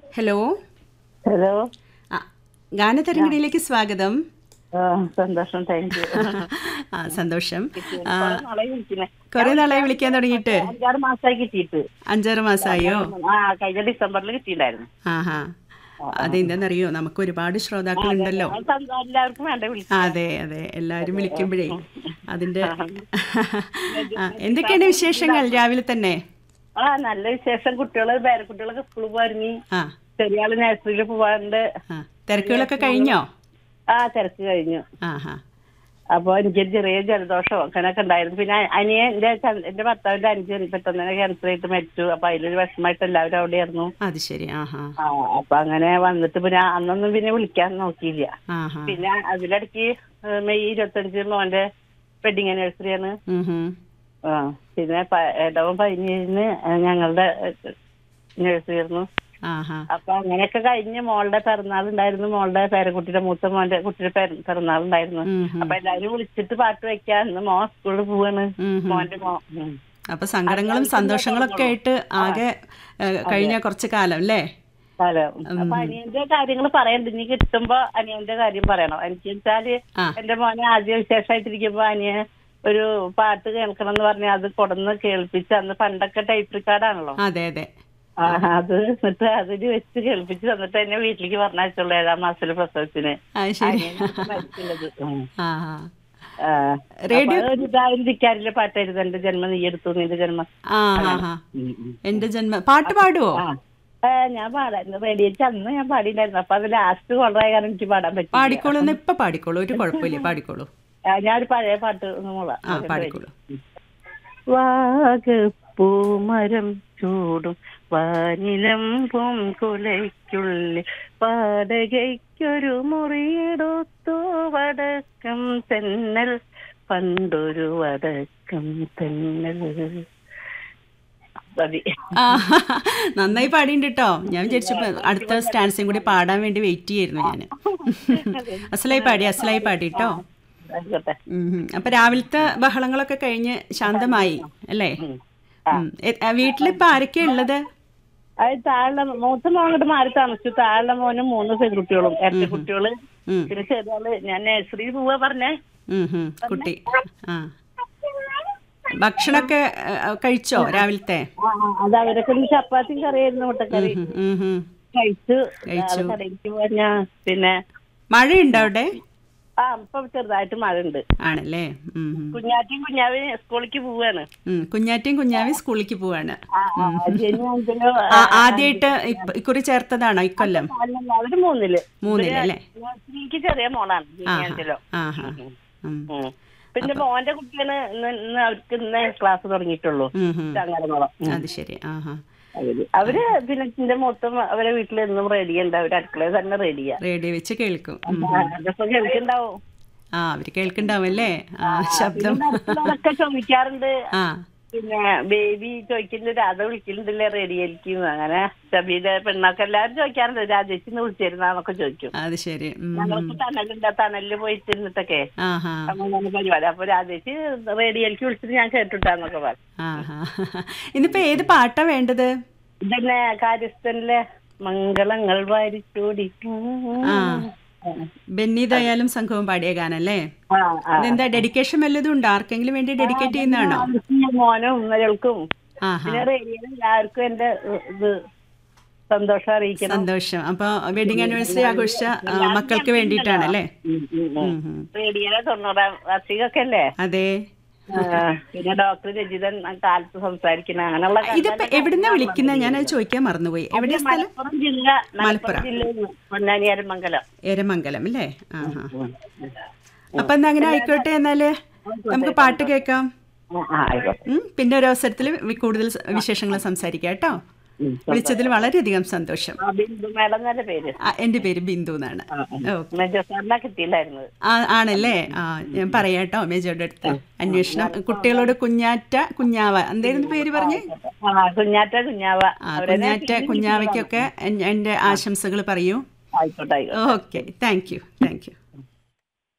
Hello hello ആ ഗാനതരംഗിണിയിലേക്ക് സ്വാഗതം ആ, സന്തോഷം താങ്ക് യു ആ സന്തോഷം ആ, നാളെ വിളിക്കുന്നേ കുറെ നാളായി വിളിക്കാൻ തുടങ്ങിയിട്ട് അഞ്ചാറ് മാസമായി കിട്ടിയിട്ട് അഞ്ചാറ് മാസമായോ ആ കഴിഞ്ഞ ഡിസംബറിൽ കിട്ടിയിട്ടുണ്ടായിരുന്നു ആഹാ അതെന്താണെന്നറിയോ നമുക്ക് ഒരുപാട് ശ്രോതാക്കളുണ്ടല്ലോ അത് സന്തോ- എല്ലാവർക്കും വേണ്ട വിളിക്കും അതെ അതെ എല്ലാവരും വിളിക്കുമ്പോഴേ അതിന്റെ ആ, എന്തൊക്കെയാണ് വിശേഷങ്ങൾ രാവിലെ തന്നെ ആ നല്ല വിശേഷം കുട്ടികള് പേരക്കുട്ടികളൊക്കെ സ്കൂളിൽ പോയിരുന്നി ആ ചെറിയ ആള് നഴ്സറിയിൽ പോവാറുണ്ട് ആ തിരക്കുകളൊക്കെ കഴിഞ്ഞോ ആ തിരക്ക് കഴിഞ്ഞു ആഹാ അപ്പൊ എനിക്കൊരു ചെറിയ ജലദോഷം അങ്ങനെയൊക്കെ ഉണ്ടായിരുന്നു പിന്നെ അനിയൻ എന്റെ ച- എന്റെ ഭർത്താവിന്റെ അഞ്ച് പെട്ടെന്ന് തന്നെ ക്യാൻസർ ആയിട്ട് മരിച്ചു അപ്പൊ അതിലൊരു വിഷമമായിട്ട് എല്ലാവരും അവിടെയായിരുന്നു അത് ശരി ആഹാ ആ അപ്പൊ അങ്ങനെ വന്നിട്ട് പിന്നെ അന്നൊന്നും പിന്നെ വിളിക്കാൻ നോക്കിയില്ല ആഹാ പിന്നെ അതിലിടയ്ക്ക് ഏഹ് മെയ് ഇരുപത്തഞ്ച് മോന്റെ വെഡിങ് ആനിവേഴ്സറിയാണ് ഉം ഹും. ആ പിന്നെ പ- ഇടവം പതിനേഴിന് ഞങ്ങളുടെ നഴ്സറി ആയിരുന്നു ആഹാ അപ്പൊ അങ്ങനെയൊക്കെ കഴിഞ്ഞ് മോളുടെ പിറന്നാൾ ഉണ്ടായിരുന്നു മോളുടെ പേരക്കുട്ടിയുടെ മൂത്ത മോന്റെ കുട്ടിയുടെ പിറ- പിറന്നാൾ ഉണ്ടായിരുന്നു ഉം ഹും. അപ്പൊ എല്ലാവരും വിളിച്ചിട്ട് പാട്ട് വെക്കാൻ ഇന്ന് മോ സ്കൂളിൽ പോവാണ് ഉം ഹും. മോന്റെ മോ ഉം. അപ്പൊ സങ്കടങ്ങളും സന്തോഷങ്ങളും ഒക്കെ ആയിട്ട് ആകെ ഏ, കഴിഞ്ഞ കുറച്ച് കാലം അല്ലേ സ്ഥലം അപ്പൊ അനിയന്റെ കാര്യങ്ങൾ പറയണ്ട ഇനി കിട്ടുമ്പോ അനിയന്റെ കാര്യം പറയണം എനിക്ക് വെച്ചാല് ആ. എന്റെ മോനെ ആദ്യം വിശേഷമായിട്ടിരിക്കുമ്പോ അനിയൻ ഒരു പാട്ട് കേൾക്കണം എന്ന് പറഞ്ഞ അത് കൊടന്ന് കേൾപ്പിച്ച് അന്ന് പണ്ടൊക്കെ ടൈപ്പ് റിക്കാർഡാണല്ലോ അതെ അതെ ആ, അത് എന്നിട്ട് അതില് വെച്ച് കേൾപ്പിച്ച് തന്നിട്ട് എന്നെ വീട്ടിലേക്ക് പറഞ്ഞയച്ചുള്ളൂ ഏഴാം മാസത്തില് പ്രസവത്തിന് അത് ശരി മരിച്ചുള്ളത് ഉം. ആ ആ. റേഡിയോ- അപ്പൊ ഒരു ഇതായിരിക്കാറില്ല പാട്ടായിരുന്നു എന്റെ ജന്മം നീ എടുത്തു നിന്റെ ജന്മം ആ ആ ആ എന്റെ ജന്മ പാട്ട് പാടുവോ ആ ആ, ഞാൻ പാടായിരുന്നു റേഡിയോച്ച് അന്ന് ഞാൻ പാടിയിട്ടുണ്ടായിരുന്നു അപ്പൊ അത് ലാസ്റ്റ് കൊള്ളായ കാരണം എനിക്ക് പാടാൻ പറ്റി പാടിക്കോളൂ എന്ന് ഇപ്പൊ പാടിക്കോളൂ ഒരു കുഴപ്പമില്ല പാടിക്കോളൂ ഞാനൊരു പഴയ പാട്ട് ഒന്ന് മൂളാം ആ പാടിക്കോളൂ വാഗപ്പൂമരം ചൂടും വാനിലം പൂങ്കുലയ്ക്കുള്ളിൽ പാടകയ്ക്കൊരു മുറിയെടുത്തു വടക്കം തെന്നൽ പണ്ടൊരു വടക്കം തെന്നൽ മതി ആ നന്നായി പാടിണ്ട് കേട്ടോ ഞാൻ വിചാരിച്ചപ്പോ അടുത്ത സ്റ്റാൻസും കൂടി പാടാൻ വേണ്ടി വെയിറ്റ് ചെയ്യായിരുന്നു ഞാൻ അസലായി പാടി അസലായി പാടി കേട്ടോ ആയിക്കോട്ടെ ഉം ഉം. അപ്പൊ രാവിലത്തെ ബഹളങ്ങളൊക്കെ കഴിഞ്ഞ് ശാന്തമായി അല്ലേ ഉം. എ- ആ, വീട്ടിലിപ്പോ ആരൊക്കെയാ ഉള്ളത് അത് താഴെ മൂത്ത മോൻ അങ്ങോട്ട് മാറി താമസിച്ചു താഴെ മോനും മൂന്ന് പെൺകുട്ടികളും ഇരട്ട കുട്ടികള് ഉം. പിന്നെ ചെറിയാള് ഞാൻ നഴ്സറി പോവാ പറഞ്ഞേ ഉം ഉം. കുട്ടി ആ ഭക്ഷണമൊക്കെ ആ, കഴിച്ചോ രാവിലത്തെ ആ, ആ, അത് അവരൊക്കെ ഒരു ചപ്പാത്തിയും കറിയായിരുന്നു മുട്ടക്കറി ഉം, ഉം, ഉം. കഴിച്ചു കഴിച്ചു. അത് കടയിലേക്ക് പോവാ പിന്നെ മഴയുണ്ടോ അവിടെ ആ ഇപ്പൊ ചെറുതായിട്ട് മഴ ഉണ്ട് ആണല്ലേ ഉം, ഉം. കുഞ്ഞാറ്റിയും കുഞ്ഞാവും സ്കൂളിലേക്ക് പോവാണ് ഉം. കുഞ്ഞാറ്റയും കുഞ്ഞാവയും സ്കൂളിലേക്ക് പോവാണ് ആ, ആ, ജനു അഞ്ചിലോ ആ, ആദ്യമായിട്ട് ഇപ്പ- ഇക്കുറി ചേർത്തതാണോ ഇക്കൊല്ലം അല്ലല്ല, അവര് മൂന്നില് മൂന്നില് അല്ലേ നഴ്സറിക്ക് ചെറിയ മോളാണ് ആ അഞ്ചിലോ ആ ഹാ ഉം. ഉം. പിന്നെ മോന്റെ കുട്ടിയാണ് ഇന്ന് ഇന്ന് അവർക്ക് ഇന്ന് ക്ലാസ് തുടങ്ങിയിട്ടുള്ളൂ ഉം, ഉം. ചങ്ങരമോളം അത് ശരി ആ ഹാ അവര് അവര് പിന്നെ എന്റെ മൊത്തം അവരെ വീട്ടിൽ എന്നും റെഡി ഉണ്ട് അവര് അടുക്കളയിൽ തന്നെ റെഡിയാ റേഡിയോ വെച്ച് കേൾക്കും ഉം. അതൊക്കെ കേൾക്കുണ്ടാവും ആ അവര് കേൾക്കുണ്ടാവും അല്ലേ ആ ശബ്ദം ഒക്കെ ചോദിക്കാറുണ്ട് ആ പിന്നെ ബേബി ചോദിക്കുന്നുണ്ട് രാധ വിളിക്കുന്നുണ്ടല്ലേ റെഡിയായിരിക്കും അങ്ങനെ ഷബീന്റെ പെണ്ണൊക്കെ എല്ലാവരും ചോദിക്കാറുണ്ട് രാജേച്ചിന്ന് വിളിച്ചിരുന്നാന്നൊക്കെ ചോദിക്കും അത് ശരി ഉം. ഞങ്ങൾക്ക് തണലുണ്ട് ആ തണലില് പോയിട്ടിരുന്നിട്ടൊക്കെ ആ ഹാ അങ്ങനെ പരിപാടി അപ്പൊ രാജേച്ചി റേഡിയോയിലേക്ക് വിളിച്ചിട്ട് ഞാൻ കേട്ടിട്ടാന്നൊക്കെ പറഞ്ഞു ആ ഹാ ഇന്നിപ്പോ ഏത് പാട്ടാ വേണ്ടത് ഇതന്നെ കാര്യസ്ഥനിലെ മംഗളങ്ങൾ വാരിച്ചോടി ആ ബെന്നി ദയാലും സംഘവും പാടിയ ഗാനല്ലേ ആ, ആ. ഇതെന്താ ഡെഡിക്കേഷൻ വല്ലതും ഉണ്ടോ ആർക്കെങ്കിലും വേണ്ടി ഡെഡിക്കേറ്റ് ചെയ്യുന്നതാണോ ആവശ്യം മോനും ഉമ്മകൾക്കും ആ ഹാ പിന്നെ റേഡിയോയിൽ എല്ലാവർക്കും എന്റെ ഉ, ഇത് സന്തോഷം അറിയിക്കണം സന്തോഷം അപ്പൊ വെഡിങ് ആനിവേഴ്സറി ആഘോഷിച്ച ആ, മക്കൾക്ക് വേണ്ടിയിട്ടാണ് അല്ലേ ഉം, ഉം. റേഡിയോയിലെ തൊണ്ണൂറാം വാർഷികമൊക്കെ അല്ലേ അതെ ആ, പിന്നെ ഡോക്ടർ രജിതൻ കാലത്ത് സംസാരിക്കുന്ന അങ്ങനെയുള്ള ഇതിപ്പോ എവിടുന്നാ വിളിക്കുന്നത് ഞാൻ അത് ചോദിക്കാൻ മറന്നുപോയി എവിടെയാ സ്ഥലം മലപ്പുറം ജില്ല മലപ്പുറം ജില്ലയിൽ പൊന്നാനി അരമംഗലം എരമംഗലം അല്ലേ ആ ഹാ അപ്പൊ എന്നാ അങ്ങനെ ആയിക്കോട്ടെ എന്നാല് നമുക്ക് പാട്ട് കേൾക്കാം ആ, ആ, ആയിക്കോട്ടെ ഉം, പിന്നെ ഒരു അവസരത്തിൽ കൂടുതൽ സ- വിശേഷങ്ങൾ സംസാരിക്കാം കേട്ടോ ഉം. വിളിച്ചതിൽ വളരെയധികം സന്തോഷം ആ, ബിന്ദു മേഡം എന്നല്ല പേര് ആ, എൻ്റെ പേര് ബിന്ദു എന്നാണ് ഓ മെജോ സാറിനാ കിട്ടിയില്ലായിരുന്നത് ആ, ആണല്ലേ ആ ഞാൻ പറയാം കേട്ടോ മേജോയുടെ അടുത്ത് അന്വേഷണം കുട്ടികളോട് കുഞ്ഞാറ്റ കുഞ്ഞാവ എന്തായിരുന്നു പേര് പറഞ്ഞേ ആ കുഞ്ഞാറ്റ കുഞ്ഞാവ ആ കുഞ്ഞാറ്റ കുഞ്ഞാവയ്ക്കൊക്കെ എൻ- എൻ്റെ ആശംസകൾ പറയൂ ആയിക്കോട്ടെ ആയിക്കോട്ടെ okay thank you thank U